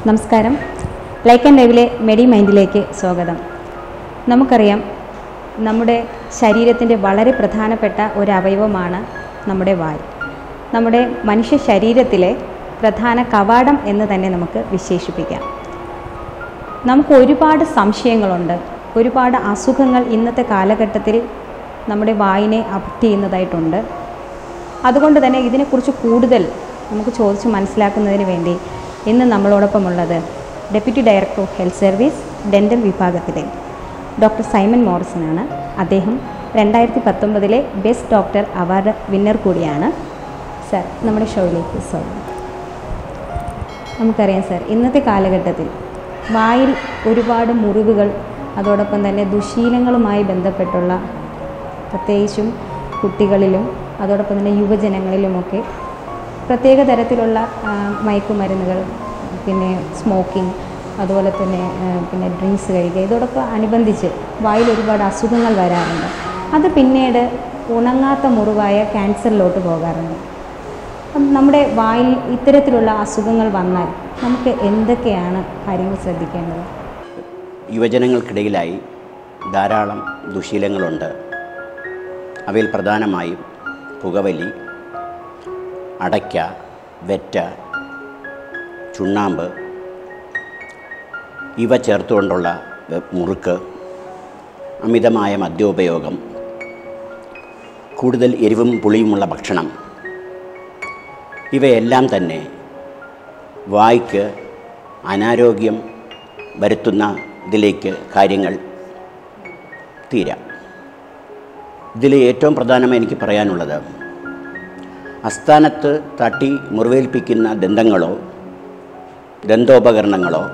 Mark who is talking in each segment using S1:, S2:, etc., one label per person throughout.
S1: നമസ്കാരം like and ലൈവിലെ മെഡി മൈൻഡിലേക്ക് സ്വാഗതം നമുക്കറിയാം നമ്മുടെ ശരീരത്തിൻ്റെ വളരെ പ്രധാനപ്പെട്ട ഒരു അവയവമാണ് നമ്മുടെ വായ് നമ്മുടെ മനുഷ്യ ശരീരത്തിലെ പ്രധാന കവാടം എന്ന് തന്നെ നമുക്ക് വിശേഷിപ്പിക്കാം നമുക്ക് ഒരുപാട് സംശയങ്ങളുണ്ട് ഒരുപാട് അസുഖങ്ങൾ ഇന്നത്തെ കാലഘട്ടത്തിൽ നമ്മുടെ വായിനെ അഫക്റ്റ് ചെയ്യുന്നതായിട്ടുണ്ട് അതുകൊണ്ട് തന്നെ ഇതിനെക്കുറിച്ച് കൂടുതൽ നമുക്ക് ചോദിച്ച് മനസ്സിലാക്കുന്നതിന് വേണ്ടി ഇന്ന് നമ്മളോടൊപ്പമുള്ളത് deputy director of health service dental വിഭാഗത്തിലെ ഡോക്ടർ സൈമൺ മോറിസനാണ് അദ്ദേഹം രണ്ടായിരത്തി പത്തൊമ്പതിലെ ബെസ്റ്റ് ഡോക്ടർ അവാർഡ് വിന്നർ കൂടിയാണ് സർ നമ്മുടെ ഷോയിലേക്ക് സ്വാഗതം നമുക്കറിയാം സർ ഇന്നത്തെ കാലഘട്ടത്തിൽ വായിൽ ഒരുപാട് മുറിവുകൾ അതോടൊപ്പം തന്നെ ദുശീലങ്ങളുമായി ബന്ധപ്പെട്ടുള്ള പ്രത്യേകിച്ചും കുട്ടികളിലും അതോടൊപ്പം തന്നെ യുവജനങ്ങളിലുമൊക്കെ പ്രത്യേക തരത്തിലുള്ള ആ, മയക്കുമരുന്നുകൾ പിന്നെ സ്മോക്കിംഗ് അതുപോലെ തന്നെ ആ, പിന്നെ ഡ്രിങ്ക്സ് കഴിക്കുക ഇതോടൊപ്പം അനുബന്ധിച്ച് വായിൽ ഒരുപാട് അസുഖങ്ങൾ വരാറുണ്ട് അത് പിന്നീട് ഉണങ്ങാത്ത മുറിവായ ക്യാൻസറിലോട്ട് പോകാറുണ്ട് അപ്പം നമ്മുടെ വായിൽ ഇത്തരത്തിലുള്ള അസുഖങ്ങൾ വന്നാൽ നമുക്ക് എന്തൊക്കെയാണ് കാര്യങ്ങൾ ശ്രദ്ധിക്കേണ്ടത്
S2: യുവജനങ്ങൾക്കിടയിലായി ധാരാളം ദുശീലങ്ങളുണ്ട് അവയിൽ പ്രധാനമായും പുകവലി അടയ്ക്ക വെറ്റ ചുണ്ണാമ്പ് ഇവ ചേർത്തുകൊണ്ടുള്ള വെ- മുറുക്ക് അമിതമായ മദ്യോപയോഗം കൂടുതൽ എരിവും പുളിയുമുള്ള ഭക്ഷണം ഇവയെല്ലാം തന്നെ വായ്ക്ക് അനാരോഗ്യം വരുത്തുന്ന ഇതിലേക്ക് കാര്യങ്ങൾ തീരാം ഇതിൽ ഏറ്റവും പ്രധാനമായി എനിക്ക് പറയാനുള്ളത് അസ്ഥാനത്ത് തട്ടി മുറിവേൽപ്പിക്കുന്ന ദന്തങ്ങളോ ദന്തോപകരണങ്ങളോ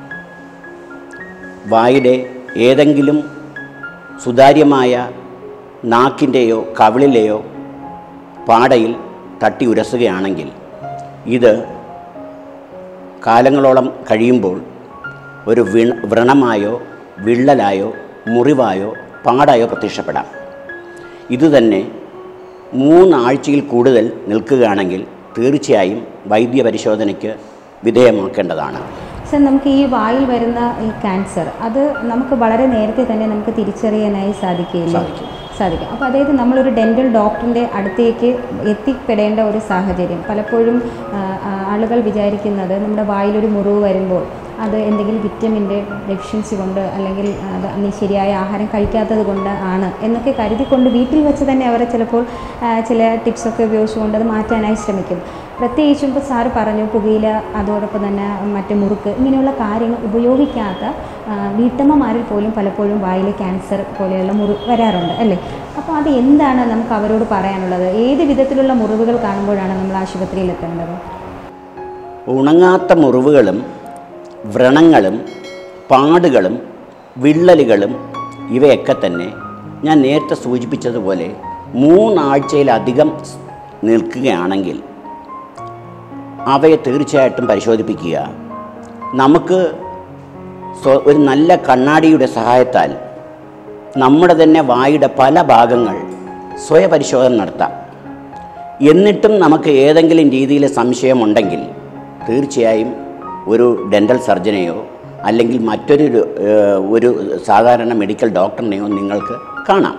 S2: വായുടെ ഏതെങ്കിലും സുതാര്യമായ നാക്കിൻ്റെയോ കവിളിലെയോ പാടയിൽ തട്ടി ഉരസുകയാണെങ്കിൽ ഇത് കാലങ്ങളോളം കഴിയുമ്പോൾ ഒരു വിണ വ്രണമായോ വിള്ളലായോ മുറിവായോ പാടായോ പ്രത്യക്ഷപ്പെടാം ഇതുതന്നെ മൂന്നാഴ്ചയിൽ കൂടുതൽ നിൽക്കുകയാണെങ്കിൽ തീർച്ചയായും വൈദ്യ പരിശോധനയ്ക്ക് വിധേയമാക്കേണ്ടതാണ്
S1: സർ നമുക്ക് ഈ വായിൽ വരുന്ന ഈ ക്യാൻസർ അത് നമുക്ക് വളരെ നേരത്തെ തന്നെ നമുക്ക് തിരിച്ചറിയാനായി സാധിക്കില്ല
S2: സാധിക്കും.
S1: സാധിക്കും അപ്പോൾ അതായത് നമ്മളൊരു ഡെൻ്റൽ ഡോക്ടറിൻ്റെ അടുത്തേക്ക് എത്തിപ്പെടേണ്ട ഒരു സാഹചര്യം പലപ്പോഴും ആ, ആ, ആളുകൾ വിചാരിക്കുന്നത് നമ്മുടെ വായിലൊരു മുറിവ് വരുമ്പോൾ അത് എന്തെങ്കിലും വിറ്റമിൻ്റെ ഡെഫിഷ്യൻസി കൊണ്ട് അല്ലെങ്കിൽ അത് നീ ശരിയായ ആഹാരം കഴിക്കാത്തത് കൊണ്ട് ആണ് എന്നൊക്കെ കരുതിക്കൊണ്ട് വീട്ടിൽ വെച്ച് തന്നെ അവരെ ചിലപ്പോൾ ആ, ചില ടിപ്സൊക്കെ ഉപയോഗിച്ചുകൊണ്ട് അത് മാറ്റാനായി ശ്രമിക്കും പ്രത്യേകിച്ചും ഇപ്പോൾ സാറ് പറഞ്ഞു പുകയില അതോടൊപ്പം തന്നെ മറ്റ് മുറുക്ക് ഇങ്ങനെയുള്ള കാര്യങ്ങൾ ഉപയോഗിക്കാത്ത ആ, വീട്ടമ്മമാരിൽ പോലും പലപ്പോഴും വായിൽ ക്യാൻസർ പോലെയുള്ള മുറി വരാറുണ്ട് അല്ലേ അപ്പോൾ അത് എന്താണ് നമുക്ക് അവരോട് പറയാനുള്ളത് ഏത് വിധത്തിലുള്ള മുറിവുകൾ കാണുമ്പോഴാണ് നമ്മൾ ആശുപത്രിയിൽ എത്തേണ്ടത്
S2: ഉണങ്ങാത്ത മുറിവുകളും വ്രണങ്ങളും പാടുകളും വിള്ളലുകളും ഇവയൊക്കെ തന്നെ ഞാൻ നേരത്തെ സൂചിപ്പിച്ചതുപോലെ മൂന്നാഴ്ചയിലധികം സ് നിൽക്കുകയാണെങ്കിൽ അവയെ തീർച്ചയായിട്ടും പരിശോധിപ്പിക്കുക നമുക്ക് സ്വ- ഒരു നല്ല കണ്ണാടിയുടെ സഹായത്താൽ നമ്മുടെ തന്നെ വായുടെ പല ഭാഗങ്ങൾ സ്വയപരിശോധന നടത്താം എന്നിട്ടും നമുക്ക് ഏതെങ്കിലും രീതിയിൽ സംശയമുണ്ടെങ്കിൽ തീർച്ചയായും ഒരു ഡെൻ്റൽ സർജനെയോ അല്ലെങ്കിൽ മറ്റൊരു രു- ഏഹ് ഒരു സാധാരണ മെഡിക്കൽ ഡോക്ടറിനെയോ നിങ്ങൾക്ക് കാണാം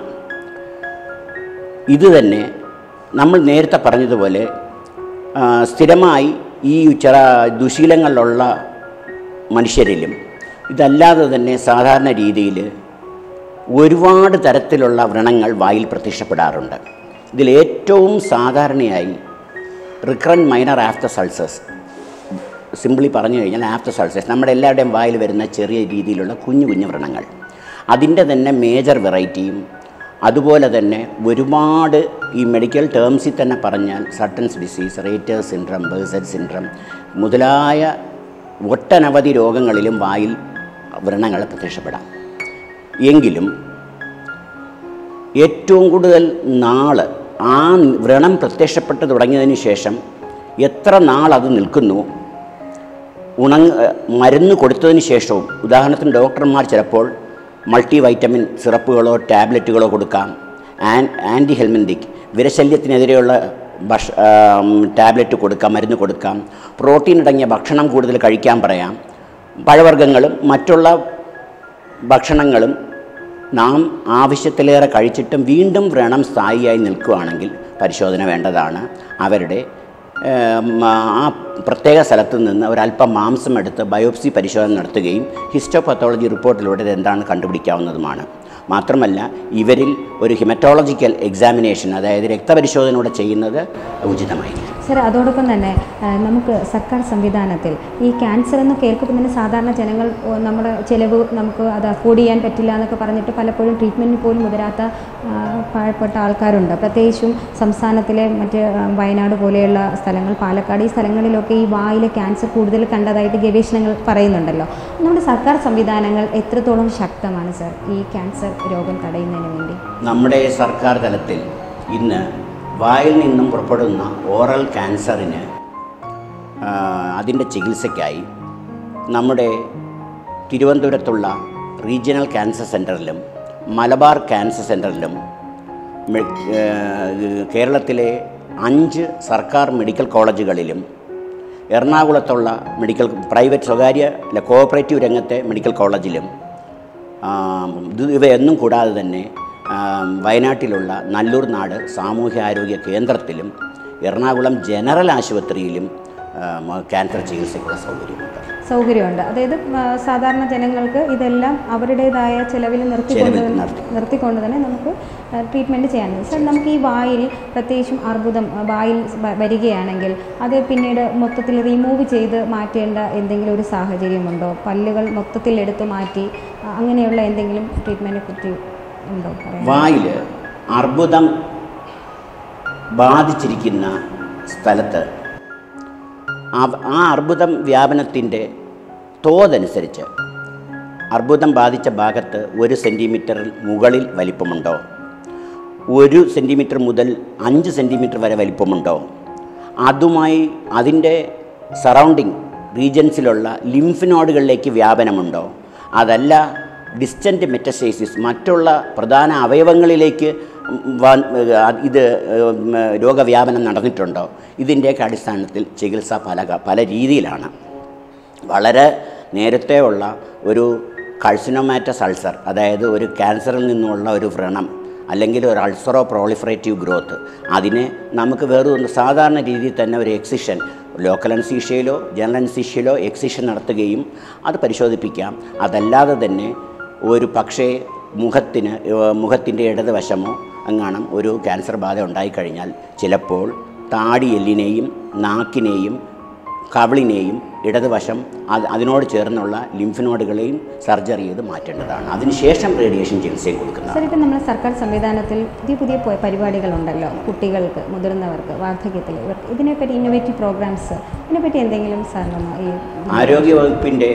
S2: ഇത് തന്നെ നമ്മൾ നേരത്തെ പറഞ്ഞതുപോലെ ആ, സ്ഥിരമായി ഈ ചില ദുശീലങ്ങളിലുള്ള മനുഷ്യരിലും ഇതല്ലാതെ തന്നെ സാധാരണ രീതിയിൽ ഒരുപാട് തരത്തിലുള്ള വ്രണങ്ങൾ വായിൽ പ്രത്യക്ഷപ്പെടാറുണ്ട് ഇതിൽ ഏറ്റവും സാധാരണയായി recurrent minor aphthous ulcers simply പറഞ്ഞു കഴിഞ്ഞാൽ ആഫ്റ്റർ സൾസേഴ്സ് നമ്മുടെ എല്ലാവരുടെയും വായിൽ വരുന്ന ചെറിയ രീതിയിലുള്ള കുഞ്ഞു കുഞ്ഞു വ്രണങ്ങൾ അതിൻ്റെ തന്നെ മേജർ വെറൈറ്റിയും അതുപോലെ തന്നെ ഒരുപാട് ഈ മെഡിക്കൽ ടേംസിൽ തന്നെ പറഞ്ഞാൽ Sutton's disease Reiter's syndrome Behcet's syndrome മുതലായ ഒട്ടനവധി രോഗങ്ങളിലും വായിൽ വ്രണങ്ങൾ പ്രത്യക്ഷപ്പെടാം എങ്കിലും ഏറ്റവും കൂടുതൽ നാള് ആ വ്രണം പ്രത്യക്ഷപ്പെട്ട് തുടങ്ങിയതിന് ശേഷം എത്ര നാൾ അത് നിൽക്കുന്നു ഉണങ്ങ മരുന്ന് കൊടുത്തതിന് ശേഷവും ഉദാഹരണത്തിന് ഡോക്ടർമാർ ചിലപ്പോൾ മൾട്ടി വൈറ്റമിൻ സിറപ്പുകളോ ടാബ്ലറ്റുകളോ കൊടുക്കാം ആൻ ആൻറ്റി ഹെൽമന്തിക് വിരശല്യത്തിനെതിരെയുള്ള ഭക്ഷ ടാബ്ലറ്റ് കൊടുക്കാം മരുന്ന് കൊടുക്കാം പ്രോട്ടീൻ അടങ്ങിയ ഭക്ഷണം കൂടുതൽ കഴിക്കാൻ പറയാം പഴവർഗ്ഗങ്ങളും മറ്റുള്ള ഭക്ഷണങ്ങളും നാം ആവശ്യത്തിലേറെ കഴിച്ചിട്ടും വീണ്ടും വ്രണം സ്ഥായിയായി നിൽക്കുകയാണെങ്കിൽ പരിശോധന വേണ്ടതാണ് അവരുടെ ഏം, ആ പ്രത്യേക സ്ഥലത്ത് നിന്ന് ഒരല്പം മാംസം എടുത്ത് ബയോപ്സി പരിശോധന നടത്തുകയും ഹിസ്റ്റോപത്തോളജി റിപ്പോർട്ടിലൂടെ ഇത് എന്താണ് കണ്ടുപിടിക്കാവുന്നതുമാണ് മാത്രമല്ല ഇവരിൽ ഒരു ഹിമറ്റോളജിക്കൽ എക്സാമിനേഷൻ അതായത് രക്തപരിശോധനയോടെ ചെയ്യുന്നത് ഉചിതമായിരിക്കും
S1: സർ അതോടൊപ്പം തന്നെ ആ, നമുക്ക് സർക്കാർ സംവിധാനത്തിൽ ഈ ക്യാൻസർ എന്ന് കേൾക്കുമ്പോൾ തന്നെ സാധാരണ ജനങ്ങൾ ഓ, നമ്മുടെ ചിലവ് നമുക്ക് അത് അഫോർഡ് ചെയ്യാൻ പറ്റില്ല എന്നൊക്കെ പറഞ്ഞിട്ട് പലപ്പോഴും ട്രീറ്റ്മെൻറ്റിന് പോലും മുതിരാത്ത ആ, പാവപ്പെട്ട ആൾക്കാരുണ്ട് പ്രത്യേകിച്ചും സംസ്ഥാനത്തിലെ മറ്റ് ആ, വയനാട് പോലെയുള്ള സ്ഥലങ്ങൾ പാലക്കാട് ഈ സ്ഥലങ്ങളിലൊക്കെ ഈ വായിലെ ക്യാൻസർ കൂടുതൽ കണ്ടതായിട്ട് ഗവേഷണങ്ങൾ പറയുന്നുണ്ടല്ലോ നമ്മുടെ സർക്കാർ സംവിധാനങ്ങൾ എത്രത്തോളം ശക്തമാണ് സർ ഈ ക്യാൻസർ രോഗം തടയുന്നതിന് വേണ്ടി
S2: നമ്മുടെ സർക്കാർ തലത്തിൽ ഇന്ന് വായിൽ നിന്നും പുറപ്പെടുന്ന ഓറൽ ക്യാൻസറിന് അതിൻ്റെ ചികിത്സയ്ക്കായി നമ്മുടെ തിരുവനന്തപുരത്തുള്ള റീജിയണൽ ക്യാൻസർ സെൻറ്ററിലും മലബാർ ക്യാൻസർ സെൻറ്ററിലും മെ- ഏഹ് കേരളത്തിലെ അഞ്ച് സർക്കാർ മെഡിക്കൽ കോളേജുകളിലും എറണാകുളത്തുള്ള മെഡിക്കൽ പ്രൈവറ്റ് സ്വകാര്യ അല്ല കോഓപ്പറേറ്റീവ് രംഗത്തെ മെഡിക്കൽ കോളേജിലും ആം, ഇത് ഇവയൊന്നും കൂടാതെ തന്നെ ആം, വയനാട്ടിലുള്ള നല്ലൂർ നാട് സാമൂഹ്യാരോഗ്യ കേന്ദ്രത്തിലും എറണാകുളം ജനറൽ ആശുപത്രിയിലും ആം, ക്യാൻസർ ചികിത്സയ്ക്കുള്ള സൗകര്യമുണ്ട്
S1: സൗകര്യമുണ്ട് അതായത് ആ, സാധാരണ ജനങ്ങൾക്ക് ഇതെല്ലാം അവരുടേതായ ചിലവിൽ നിർത്തിക്കൊണ്ട്
S2: ചെലവിൽ
S1: തന്നെ-
S2: നടത്തി.
S1: നിർത്തിക്കൊണ്ട് തന്നെ നമുക്ക് ട്രീറ്റ്മെൻറ്റ് ചെയ്യാൻ സാർ നമുക്ക് ഈ വായിൽ പ്രത്യേകിച്ചും അർബുദം ആ, വായിൽ വ- വരികയാണെങ്കിൽ അത് പിന്നീട് മൊത്തത്തിൽ റിമൂവ് ചെയ്ത് മാറ്റേണ്ട എന്തെങ്കിലും ഒരു സാഹചര്യമുണ്ടോ പല്ലുകൾ മൊത്തത്തിൽ എടുത്ത് മാറ്റി ആ, അങ്ങനെയുള്ള എന്തെങ്കിലും ട്രീറ്റ്മെൻറ്റിനെ പറ്റി ഉണ്ടോ പറയാൻ
S2: വായിൽ അർബുദം ബാധിച്ചിരിക്കുന്ന സ്ഥലത്ത് ആ- ആ അർബുദം വ്യാപനത്തിൻ്റെ തോതനുസരിച്ച് അർബുദം ബാധിച്ച ഭാഗത്ത് ഒരു സെൻറ്റിമീറ്ററിൽ മുകളിൽ വലിപ്പമുണ്ടോ ഒരു സെൻറ്റിമീറ്റർ മുതൽ അഞ്ച് സെൻറ്റിമീറ്റർ വരെ വലിപ്പമുണ്ടോ അതുമായി അതിൻ്റെ സറൗണ്ടിങ് റീജൻസിലുള്ള ലിംഫ് നോഡുകളിലേക്ക് വ്യാപനമുണ്ടോ അതല്ല ഡിസ്റ്റൻറ്റ് മെറ്റസ്റ്റേസിസ് മറ്റുള്ള പ്രധാന അവയവങ്ങളിലേക്ക് വ- ഇത് ഉം, രോഗവ്യാപനം നടന്നിട്ടുണ്ടോ ഇതിൻ്റെയൊക്കെ അടിസ്ഥാനത്തിൽ ചികിത്സ പല ക- പല രീതിയിലാണ് വളരെ നേരത്തെ ഉള്ള ഒരു കൾസിനോമാറ്റസ് അൾസർ അതായത് ഒരു ക്യാൻസറിൽ നിന്നുള്ള ഒരു വ്രണം അല്ലെങ്കിൽ ഒരു അൾസറോ പ്രോളിഫറേറ്റീവ് ഗ്രോത്ത് അതിനെ നമുക്ക് വേറൊരു സാധാരണ രീതിയിൽ തന്നെ ഒരു എക്സിഷൻ ലോക്കൽ അൻസീഷ്യയിലോ ജനറൽ അൻസീഷ്യയിലോ എക്സിഷൻ നടത്തുകയും അത് പരിശോധിപ്പിക്കാം അതല്ലാതെ തന്നെ ഒരു പക്ഷേ മുഖത്തിന് ഏഹ്, മുഖത്തിൻ്റെ ഇടതുവശമോ അങ്ങാണം ഒരു ക്യാൻസർ ബാധ ഉണ്ടായിക്കഴിഞ്ഞാൽ ചിലപ്പോൾ താടി എല്ലിനെയും നാക്കിനെയും കവിളിനെയും ഇടതുവശം അത് അതിനോട് ചേർന്നുള്ള ലിംഫ് നോഡുകളെയും സർജറി ചെയ്ത് മാറ്റേണ്ടതാണ് അതിനുശേഷം റേഡിയേഷൻ ചികിത്സയും കൊടുക്കുന്നത്
S1: സാർ ഇപ്പം നമ്മുടെ സർക്കാർ സംവിധാനത്തിൽ പുതിയ പുതിയ പ- പരിപാടികളുണ്ടല്ലോ കുട്ടികൾക്ക് മുതിർന്നവർക്ക് വാർദ്ധക്യത്തിൽ ഇവർക്ക് ഇതിനെപ്പറ്റി ഇന്നോവേറ്റീവ് പ്രോഗ്രാംസ് ഇതിനെപ്പറ്റി എന്തെങ്കിലും സാറിനൊന്ന് ഈ
S2: ആരോഗ്യവകുപ്പിൻ്റെ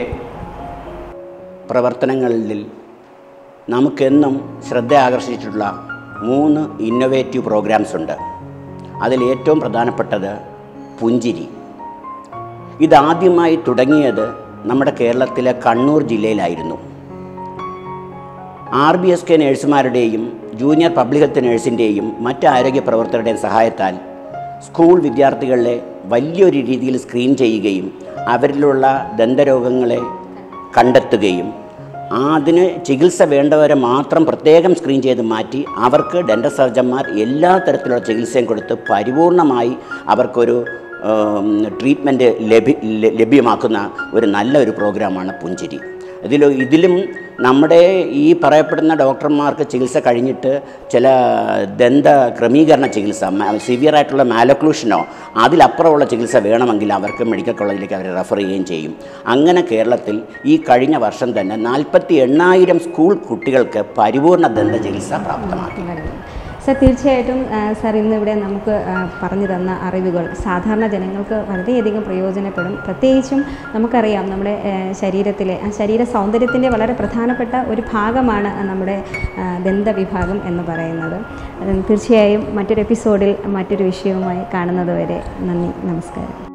S2: പ്രവർത്തനങ്ങളിൽ നമുക്കെന്നും ശ്രദ്ധ ആകർഷിച്ചിട്ടുള്ള മൂന്ന് ഇന്നൊവേറ്റീവ് പ്രോഗ്രാംസ് ഉണ്ട് അതിൽ ഏറ്റവും പ്രധാനപ്പെട്ടത് പുഞ്ചിരി ഇതാദ്യമായി തുടങ്ങിയത് നമ്മുടെ കേരളത്തിലെ കണ്ണൂർ ജില്ലയിലായിരുന്നു ആർ ബി എസ് കെ നഴ്സുമാരുടെയും ജൂനിയർ പബ്ലിക് ഹെൽത്ത് നഴ്സിൻ്റെയും മറ്റ് ആരോഗ്യ പ്രവർത്തകരുടെയും സഹായത്താൽ സ്കൂൾ വിദ്യാർത്ഥികളെ വലിയൊരു രീതിയിൽ സ്ക്രീൻ ചെയ്യുകയും അവരിലുള്ള ദന്തരോഗങ്ങളെ കണ്ടെത്തുകയും അതിന് ചികിത്സ വേണ്ടവരെ മാത്രം പ്രത്യേകം സ്ക്രീൻ ചെയ്ത് മാറ്റി അവർക്ക് ഡെൻ്റൽ സർജന്മാർ എല്ലാ തരത്തിലുള്ള ചികിത്സയും കൊടുത്ത് പരിപൂർണമായി അവർക്കൊരു ട്രീറ്റ്മെൻറ്റ് ലഭ്യ ല- ലഭ്യമാക്കുന്ന ഒരു നല്ല ഒരു പ്രോഗ്രാമാണ് പുഞ്ചിരി ഇതിൽ ഇതിലും നമ്മുടെ ഈ പറയപ്പെടുന്ന ഡോക്ടർമാർക്ക് ചികിത്സ കഴിഞ്ഞിട്ട് ചില ദന്ത ക്രമീകരണ ചികിത്സ സിവിയർ ആയിട്ടുള്ള മാലക്ലൂഷനോ അതിലപ്പുറമുള്ള ചികിത്സ വേണമെങ്കിൽ അവർക്ക് മെഡിക്കൽ കോളേജിലേക്ക് അവരെ റെഫർ ചെയ്യുകയും ചെയ്യും അങ്ങനെ കേരളത്തിൽ ഈ കഴിഞ്ഞ വർഷം തന്നെ നാൽപ്പത്തി എണ്ണായിരം സ്കൂൾ കുട്ടികൾക്ക് പരിപൂർണ ദന്ത ചികിത്സ പ്രാപ്തമാക്കി
S1: സർ തീർച്ചയായിട്ടും ആ, സാർ ഇന്നിവിടെ നമുക്ക് ആ, പറഞ്ഞു തന്ന അറിവുകൾ സാധാരണ ജനങ്ങൾക്ക് വളരെയധികം പ്രയോജനപ്പെടും പ്രത്യേകിച്ചും നമുക്കറിയാം നമ്മുടെ ആ, ശരീരത്തിലെ ആ ശരീര സൗന്ദര്യത്തിൻ്റെ വളരെ പ്രധാനപ്പെട്ട ഒരു ഭാഗമാണ് നമ്മുടെ ആ, ദന്തവിഭാഗം എന്ന് പറയുന്നത് ഉം, തീർച്ചയായും മറ്റൊരു എപ്പിസോഡിൽ മറ്റൊരു വിഷയവുമായി കാണുന്നതുവരെ നന്ദി നമസ്കാരം